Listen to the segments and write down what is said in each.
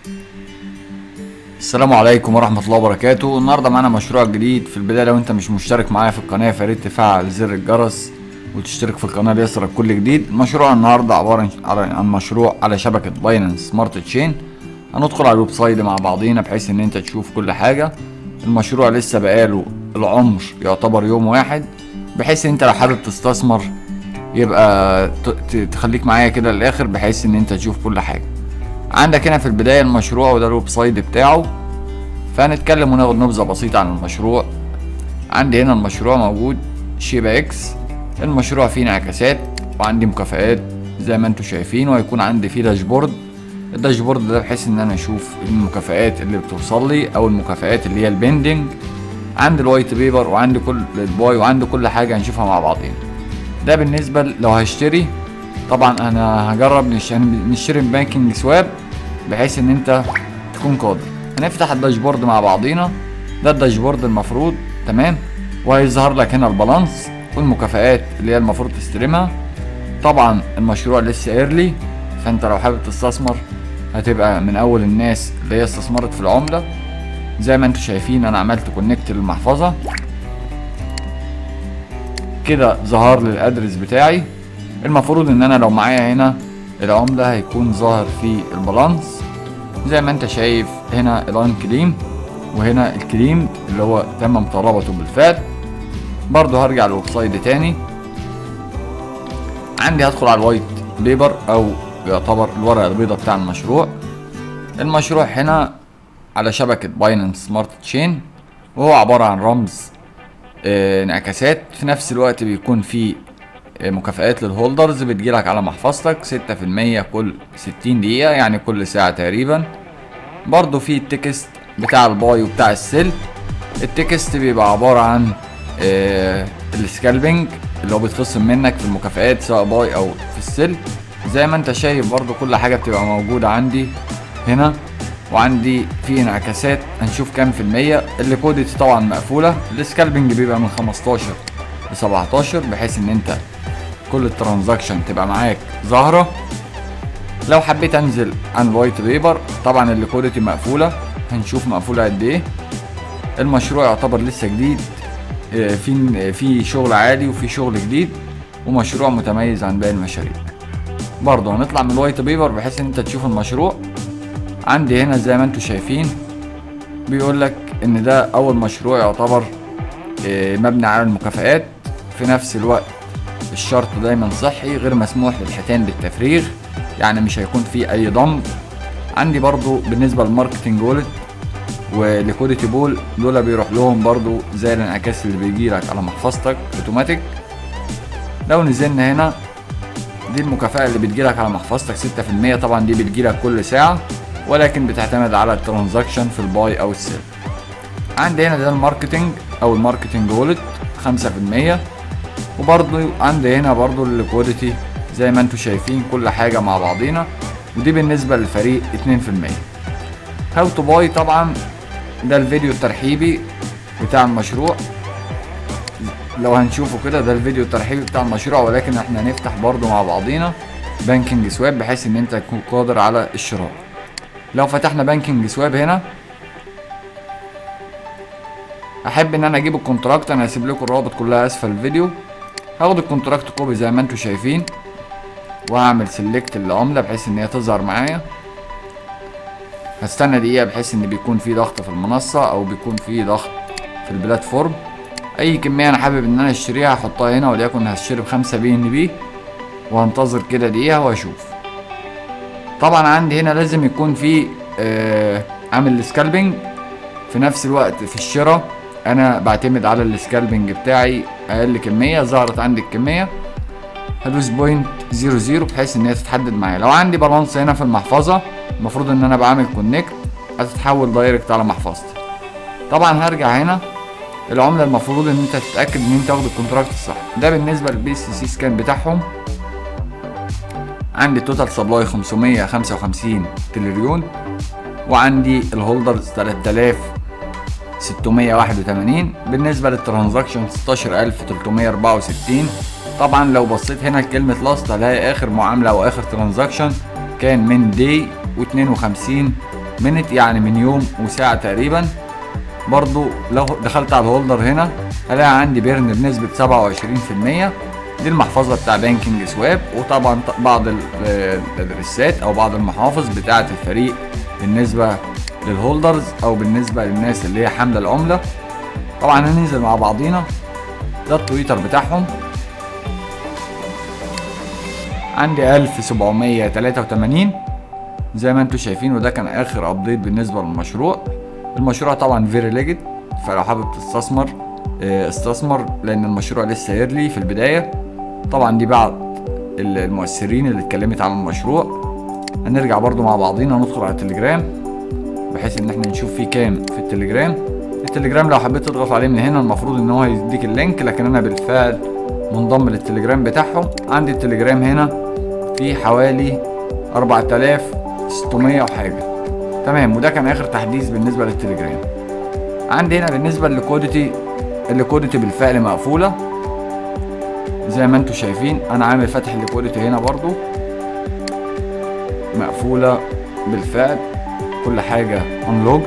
السلام عليكم ورحمة الله وبركاته النهاردة معانا مشروع جديد في البداية لو انت مش مشترك معايا في القناة فريت تفعل زر الجرس وتشترك في القناة ليصلك كل جديد مشروع النهاردة عبارة عن مشروع على شبكة باينانس سمارت تشين هندخل على الويب سايت مع بعضينا بحيث ان انت تشوف كل حاجة المشروع لسه بقاله العمر يعتبر يوم واحد بحيث ان انت لو حابب تستثمر يبقى تخليك معايا كده للاخر بحيث ان انت تشوف كل حاجة عندك هنا في البداية المشروع وده الويب سايت بتاعه فهنتكلم وناخد نبذة بسيطة عن المشروع عندي هنا المشروع موجود شيبا اكس المشروع فيه انعكاسات وعندي مكافآت زي ما انتم شايفين وهيكون عندي فيه داشبورد الداشبورد ده بحيث ان انا اشوف المكافآت اللي بتوصل لي او المكافآت اللي هي البندنج عندي الوايت بيبر وعندي كل الباي وعندي كل حاجة هنشوفها مع بعضين ده بالنسبة لو هشتري طبعا انا هجرب نشتري بانكينج سواب بحيث ان انت تكون قادر هنفتح الداشبورد مع بعضينا ده الداشبورد المفروض تمام وهيظهر لك هنا البالانس والمكافآت اللي هي المفروض تستلمها طبعا المشروع لسه ايرلي فانت لو حابب تستثمر هتبقى من اول الناس اللي هي استثمرت في العملة زي ما انتم شايفين انا عملت كونكت للمحفظة كده ظهر لي الادرس بتاعي المفروض ان انا لو معايا هنا العملة هيكون ظاهر في البالانس زي ما انت شايف هنا الان كليم وهنا الكليم اللي هو تم مطالبته بالفعل برضو هرجع للويب سايت تاني عندي هدخل على الوايت بيبر او يعتبر الورقة البيضاء بتاع المشروع المشروع هنا على شبكة باينانس سمارت تشين وهو عبارة عن رمز اه انعكاسات في نفس الوقت بيكون فيه مكافآت للهولدرز بتجيلك على محفظتك ستة في المية كل ستين دقيقة يعني كل ساعة تقريبا برضو في التكست بتاع الباي وبتاع السيل التكست بيبقى عبارة عن آه السكالبنج اللي هو بيتخصم منك في المكافآت سواء باي او في السيل زي ما انت شايف برضو كل حاجة بتبقى موجودة عندي هنا وعندي في انعكاسات هنشوف كام في المية الليكوديتي طبعا مقفولة السكالبنج بيبقى من 15 ل 17 بحيث ان انت كل الترانزاكشن تبقى معاك ظاهرة لو حبيت انزل عن الوايت بيبر طبعا الليكوديتي مقفولة هنشوف مقفولة قد ايه المشروع يعتبر لسه جديد في في شغل عالي وفي شغل جديد ومشروع متميز عن باقي المشاريع برضه هنطلع من الوايت بيبر بحيث ان انت تشوف المشروع عندي هنا زي ما انتم شايفين بيقول لك ان ده اول مشروع يعتبر مبني على المكافآت في نفس الوقت الشرط دايما صحي غير مسموح للحيتان بالتفريغ يعني مش هيكون فيه اي ضم عندي برضو بالنسبة للماركتنج وولت وليكوديتي بول دول بيروح لهم برضو زي الانعكاس اللي بيجيلك على محفظتك اوتوماتيك لو نزلنا هنا دي المكافأة اللي بتجيلك على محفظتك ستة في المية طبعا دي بتجيلك كل ساعة ولكن بتعتمد على الترانزاكشن في الباي او السيل عندي هنا ده الماركتنج او الماركتنج وولت خمسة في المية وبرضو عندي هنا برضو الليكوديتي زي ما انتم شايفين كل حاجة مع بعضينا ودي بالنسبة للفريق اتنين في المية هاو تو باي طبعا ده الفيديو الترحيبي بتاع المشروع لو هنشوفه كده ده الفيديو الترحيبي بتاع المشروع ولكن احنا هنفتح برضو مع بعضينا بانكينج سواب بحيث ان انت تكون قادر على الشراء لو فتحنا بانكينج سواب هنا احب ان انا اجيب الكونتراكت انا هسيب لكم الروابط كلها اسفل الفيديو هاخد الكونتراكت كوبي زي ما انتم شايفين وهعمل سيلكت للعمله بحيث ان هي تظهر معايا هستنى دقيقه بحيث ان بيكون في ضغط في المنصه او بيكون في ضغط في البلاتفورم اي كميه انا حابب ان انا اشتريها هحطها هنا وليكن هشتري بخمسة بي ان بي وهنتظر كده دقيقه واشوف طبعا عندي هنا لازم يكون في آه عامل سكالبنج في نفس الوقت في الشراء انا بعتمد على السكالبنج بتاعي اقل كميه ظهرت عندي الكميه هدوس بوينت زيرو زيرو بحيث ان هي تتحدد معايا لو عندي بالانس هنا في المحفظه المفروض ان انا بعمل كونكت هتتحول دايركت على محفظتي طبعا هرجع هنا العمله المفروض ان انت تتاكد ان انت واخد الكونتراكت الصح ده بالنسبه للبي سي سي سكان بتاعهم عندي توتال سبلاي 555 تريليون وعندي الهولدرز 3000 681 بالنسبة للترانزاكشن 16364 طبعا لو بصيت هنا لكلمة لاست هلاقي آخر معاملة أو آخر ترانزاكشن كان من دي و52 منت يعني من يوم وساعة تقريبا برضو لو دخلت على الهولدر هنا هلاقي عندي بيرن بنسبة 27% دي المحفظة بتاع بانكينج سواب وطبعا ط- بعض ال- آه، الادريسات او بعض المحافظ بتاعة الفريق بالنسبة للهولدرز او بالنسبة للناس اللي هي حاملة العملة طبعا هننزل مع بعضينا ده التويتر بتاعهم عندي 1783 زي ما انتم شايفين وده كان اخر ابديت بالنسبه للمشروع المشروع طبعا فيري ليجيد فلو حابب تستثمر اه، استثمر لان المشروع لسه يرلي في البدايه طبعا دي بعض ال- المؤثرين اللي اتكلمت عن المشروع هنرجع برضو مع بعضينا ندخل على التليجرام بحيث ان احنا نشوف فيه كام في التليجرام التليجرام لو حبيت تضغط عليه من هنا المفروض ان هو هيديك اللينك لكن انا بالفعل منضم للتليجرام بتاعهم عندي التليجرام هنا في حوالي 4600 وحاجه تمام وده كان اخر تحديث بالنسبه للتليجرام عندي هنا بالنسبه للكوديتي الليكوديتي بالفعل مقفوله زي ما انتم شايفين انا عامل فتح الليكوديتي هنا برضو مقفوله بالفعل كل حاجه انلوج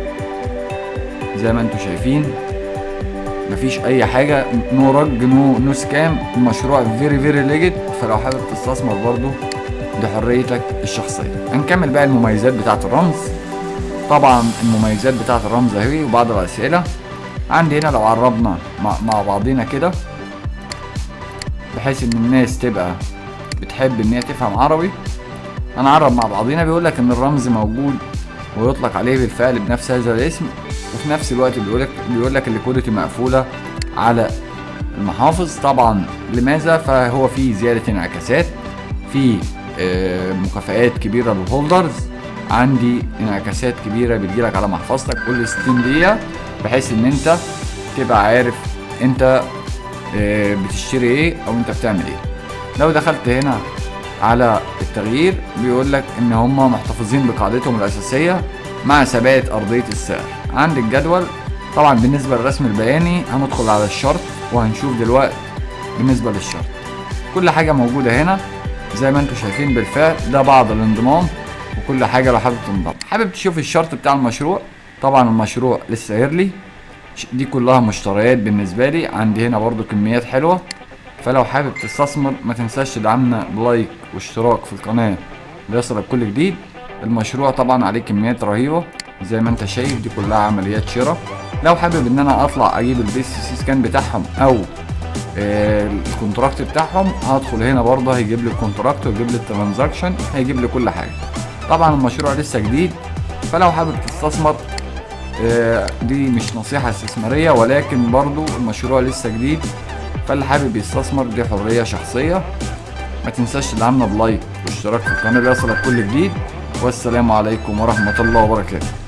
زي ما انتم شايفين مفيش اي حاجه نو رج نو نو سكام المشروع فيري فيري ليجيد فلو حابب تستثمر برضو دي حريتك الشخصيه هنكمل بقى المميزات بتاعه الرمز طبعا المميزات بتاعه الرمز اهي وبعض الاسئله عندي هنا لو عربنا مع, مع بعضينا كده بحيث ان الناس تبقى بتحب ان هي تفهم عربي هنعرب مع بعضينا بيقول لك ان الرمز موجود ويطلق عليه بالفعل بنفس هذا الاسم وفي نفس الوقت بيقول لك بيقول لك الليكوديتي مقفوله على المحافظ طبعا لماذا فهو في زياده انعكاسات في آه، مكافآت كبيره للهولدرز عندي انعكاسات كبيره بتجيلك على محفظتك كل 60 دقيقه بحيث ان انت تبقى عارف انت آه، بتشتري ايه او انت بتعمل ايه لو دخلت هنا على التغيير بيقول لك ان هم محتفظين بقاعدتهم الاساسيه مع ثبات ارضيه السعر عند الجدول طبعا بالنسبه للرسم البياني هندخل على الشرط وهنشوف دلوقتي بالنسبه للشرط كل حاجه موجوده هنا زي ما انتم شايفين بالفعل ده بعض الانضمام وكل حاجه لو حابب تنضم حابب تشوف الشرط بتاع المشروع طبعا المشروع لسه يرلي ش- دي كلها مشتريات بالنسبه لي عندي هنا برضو كميات حلوه فلو حابب تستثمر ما تنساش تدعمنا بلايك واشتراك في القناه ليصلك كل جديد المشروع طبعا عليه كميات رهيبه زي ما انت شايف دي كلها عمليات شراء لو حابب ان انا اطلع اجيب البي سي سكان بتاعهم او آه، الكونتراكت بتاعهم هدخل هنا برضه هيجيب لي الكونتراكت ويجيب لي الترانزاكشن هيجيب لي كل حاجه طبعا المشروع لسه جديد فلو حابب تستثمر آه، دي مش نصيحة استثمارية ولكن برضو المشروع لسه جديد فاللي حابب يستثمر دي حرية شخصية ما تنساش تدعمنا بلايك واشتراك في القناة ليصلك كل جديد والسلام عليكم ورحمة الله وبركاته